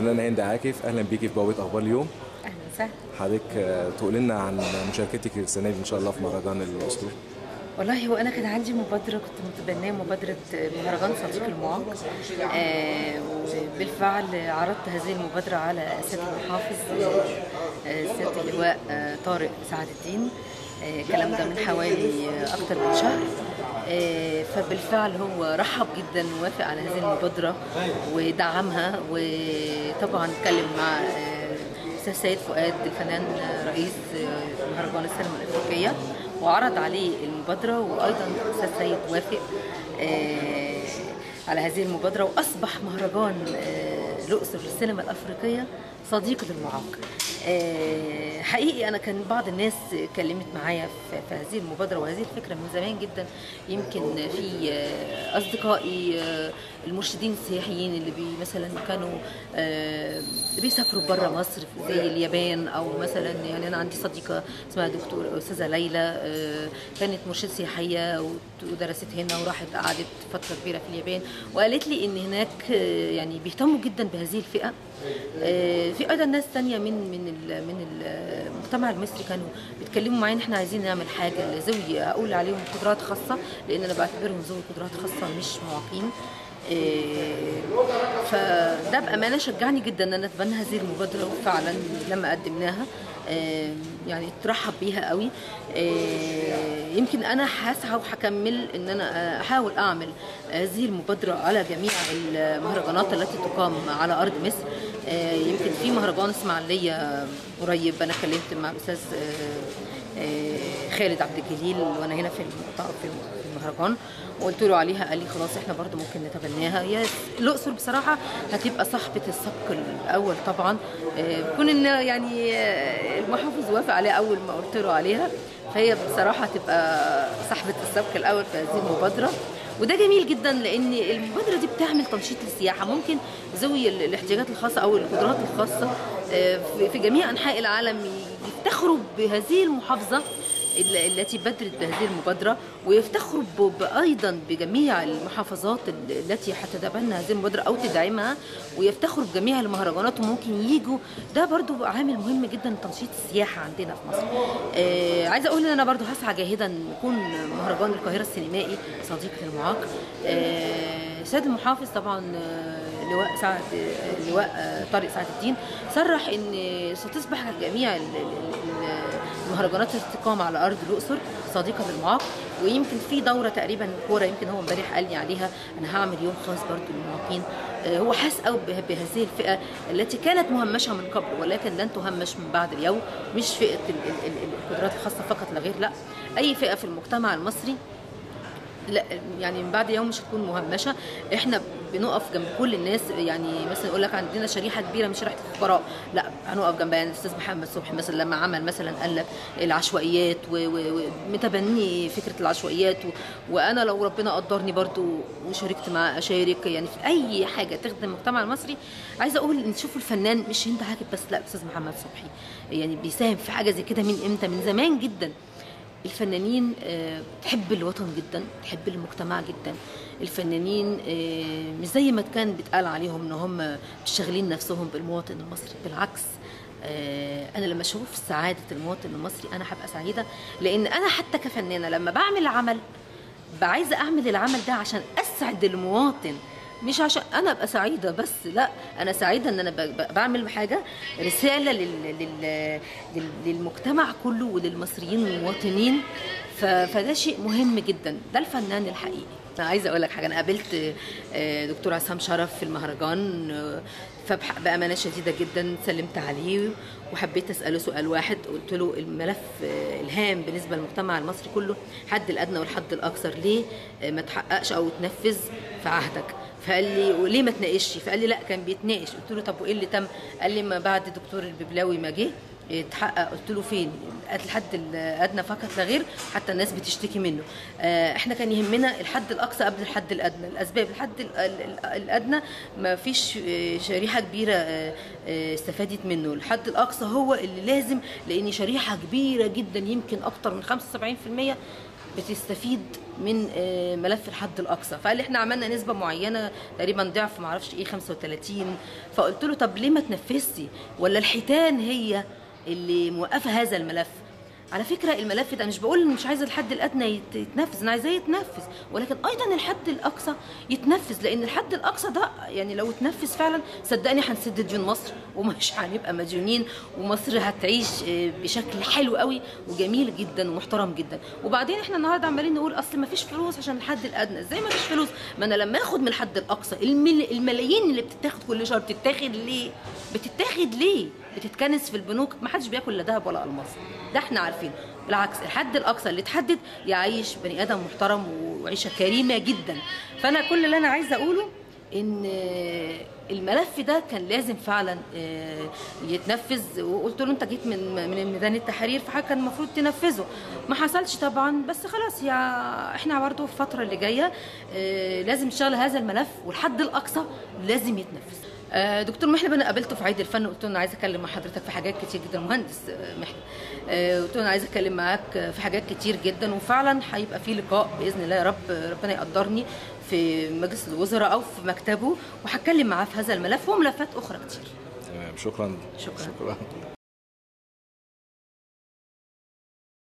الفنانه هند عاكف اهلا بيكي في بوابه اخبار اليوم اهلا وسهلا حضرتك آه، تقول لنا عن مشاركتك السنه دي ان شاء الله في مهرجان الاسطول والله هو انا كان عندي مبادره كنت متبنيه مبادره مهرجان صديق المعاق آه وبالفعل عرضت هذه المبادره على سياده المحافظ آه سياده اللواء آه طارق سعد الدين آه، الكلام ده من حوالي آه، اكتر من شهر آه، فبالفعل هو رحب جدا ووافق على هذه المبادره ودعمها وطبعا اتكلم مع آه، استاذ سيد فؤاد الفنان رئيس مهرجان السينما الافريقيه وعرض عليه المبادره وايضا استاذ سيد وافق آه، على هذه المبادره واصبح مهرجان آه، الاقصر للسينما الافريقيه صديق للمعاق آه، حقيقي انا كان بعض الناس كلمت معايا في في هذه المبادره وهذه الفكره من زمان جدا يمكن في آه، اصدقائي آه، المرشدين السياحيين اللي بي مثلا كانوا آه، بيسافروا بره مصر زي اليابان او مثلا يعني انا عندي صديقه اسمها دكتور استاذه ليلى آه، كانت مرشده سياحيه وت- ودرست هنا وراحت قعدت فتره كبيره في اليابان وقالت لي ان هناك آه، يعني بيهتموا جدا بهذه الفئه آه، في ايضا ناس تانية من من ال- من المجتمع المصري كانوا بيتكلموا معايا ان احنا عايزين نعمل حاجه لذوي اقول عليهم قدرات خاصه لان انا بعتبرهم ذوي قدرات خاصه مش معاقين آه، فده بامانه شجعني جدا ان انا اتبنى هذه المبادره وفعلا لما قدمناها آه، يعني اترحب بيها قوي آه، يمكن انا هسعى وهكمل ان انا احاول اعمل هذه المبادره على جميع المهرجانات التي تقام على ارض مصر آه، يمكن في مهرجان اسماعيليه قريب انا اتكلمت مع الاستاذ آه، آه، خالد عبد الجليل وانا هنا في المقطع في المهرجان وقلت له عليها قال لي خلاص احنا برضو ممكن نتبناها هي الاقصر بصراحه هتبقى صاحبه السبق الاول طبعا آه، بكون ان يعني آه، المحافظ وافق عليها اول ما قلت له عليها فهي بصراحه هتبقى صاحبه السبق الاول في هذه المبادره وده جميل جدا لان المبادره دي بتعمل تنشيط للسياحه ممكن ذوي ال- الاحتياجات الخاصه او القدرات الخاصه آه، في- في جميع انحاء العالم يفتخروا بهذه المحافظه ال- التي بدرت بهذه المبادرة ويفتخروا ب- ب- أيضا بجميع المحافظات ال- التي هتتبنى هذه المبادرة أو تدعمها ويفتخروا بجميع المهرجانات وممكن يجوا ده برضو عامل مهم جدا تنشيط السياحة عندنا في مصر آه عايزة أقول إن أنا برضو هسعى جاهدا يكون مهرجان القاهرة السينمائي صديق للمعاق آه سيد المحافظ طبعا آه، لواء سعد آه، اللواء آه، طارق سعد الدين صرح ان ستصبح جميع ال- ال- ال- المهرجانات التي تقام على ارض الاقصر صديقه للمعاق ويمكن في دوره تقريبا كوره يمكن هو امبارح قال لي عليها انا هعمل يوم خاص برضو للمعاقين آه، هو حاس قوي به- بهذه الفئه التي كانت مهمشه من قبل ولكن لن تهمش من بعد اليوم مش فئه ال- ال- ال- القدرات الخاصه فقط لا غير لا اي فئه في المجتمع المصري لا يعني من بعد يوم مش هتكون مهمشه احنا بنقف جنب كل الناس يعني مثلا يقول لك عندنا شريحه كبيره من شريحه الفقراء لا هنقف جنبها يعني الاستاذ محمد صبحي مثلا لما عمل مثلا قال لك العشوائيات و- و- ومتبني فكره العشوائيات و... وانا لو ربنا قدرني برضو وشاركت مع اشارك يعني في اي حاجه تخدم المجتمع المصري عايزه اقول ان تشوفوا الفنان مش هند عاجب بس لا الاستاذ محمد صبحي يعني بيساهم في حاجه زي كده من امتى من زمان جدا الفنانين آه، بتحب الوطن جدا بتحب المجتمع جدا الفنانين آه، مش زي ما كان بيتقال عليهم ان هم شاغلين نفسهم بالمواطن المصري بالعكس آه، انا لما اشوف سعاده المواطن المصري انا هبقى سعيده لان انا حتى كفنانه لما بعمل عمل عايزه اعمل العمل ده عشان اسعد المواطن مش عشان انا ابقى سعيده بس لا انا سعيده ان انا ب- ب- بعمل حاجه رساله لل... لل... لل... للمجتمع كله وللمصريين المواطنين ف... فده شيء مهم جدا ده الفنان الحقيقي انا عايزه اقول لك حاجه انا قابلت آه، دكتور عصام شرف في المهرجان آه، فبامانه شديده جدا سلمت عليه وحبيت اساله سؤال واحد قلت له الملف آه، الهام بالنسبه للمجتمع المصري كله حد الادنى والحد الاكثر ليه آه، ما تحققش او تنفذ في عهدك فقال لي وليه ما تناقشش فقال لي لا كان بيتناقش قلت له طب وايه اللي تم قال لي ما بعد دكتور الببلاوي ما جه اتحقق قلت له فين الحد الادنى فقط لا غير حتى الناس بتشتكي منه آه، احنا كان يهمنا الحد الاقصى قبل الحد الادنى الاسباب الحد ال- ال- ال- الادنى ما فيش آه، شريحه كبيره آه، آه، استفادت منه الحد الاقصى هو اللي لازم لان شريحه كبيره جدا يمكن اكتر من 75% بتستفيد من آه، ملف الحد الاقصى فقال لي احنا عملنا نسبه معينه تقريبا ضعف ما اعرفش ايه 35 فقلت له طب ليه ما تنفذتي ولا الحيتان هي اللي موقفه هذا الملف على فكرة الملف ده أنا مش بقول إن مش عايزة الحد الأدنى يت- يتنفذ أنا عايزاه يتنفذ ولكن أيضا الحد الأقصى يتنفذ لأن الحد الأقصى ده يعني لو اتنفذ فعلا صدقني هنسد ديون مصر ومش هنبقى مديونين ومصر هتعيش آه، بشكل حلو قوي وجميل جدا ومحترم جدا وبعدين احنا النهارده عمالين نقول اصل ما فيش فلوس عشان الحد الادنى ازاي ما فيش فلوس ما انا لما اخد من الحد الاقصى المل... الملايين اللي بتتاخد كل شهر بتتاخد ليه بتتاخد ليه بتتكنس في البنوك ما حدش بياكل لا ذهب ولا الماس ده احنا عارفين بالعكس الحد الاقصى اللي اتحدد يعيش بني ادم محترم وعيشه كريمه جدا فانا كل اللي انا عايزه اقوله ان الملف ده كان لازم فعلا آه، يتنفذ وقلت له انت جيت من من ميدان التحرير فحاجه كان المفروض تنفذه ما حصلش طبعا بس خلاص يا احنا برضه في الفتره اللي جايه آه، لازم نشتغل هذا الملف والحد الاقصى لازم يتنفذ آه، دكتور محلب انا قابلته في عيد الفن قلت له انا عايزه اتكلم مع حضرتك في حاجات كتير جدا مهندس آه، محلب آه، قلت له انا عايزه اتكلم معاك في حاجات كتير جدا وفعلا هيبقى في لقاء باذن الله يا رب ربنا يقدرني في مجلس الوزراء او في مكتبه وهتكلم معاه في هذا الملف وملفات اخرى كتير تمام شكرا شكراً. شكرا